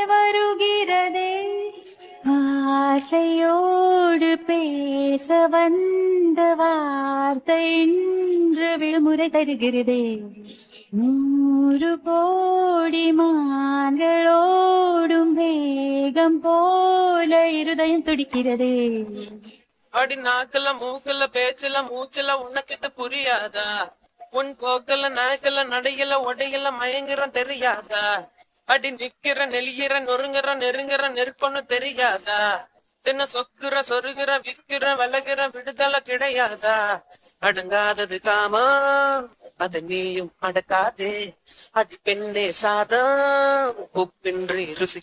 வருகிறதே ஆசையோடு பேச வந்த வார்த்தை இன்று விடுமுறை தருகிறதே நூறு கோடி மான்களோடும் வேகம் போல இருதயம் துடிக்கிறதே அடி நாக்குல மூக்குல பேச்சுல மூச்சுல உனக்கு இது புரியாதா உன் போக்குல நாக்குல நடையில உடையில மயங்குறோம் தெரியாதா அடி நிக்கிற நெளிகிற நொறுங்குற நெருங்குற நெருப்பன்னு தெரியாதா என்ன சொக்குற சொருகிற விக்கிற விலகுற விடுதலை கிடையாதா அடங்காதது காமா அத நீயும் அடக்காதே அடி பெண்ணே சாதம் உப்பின்றி ருசி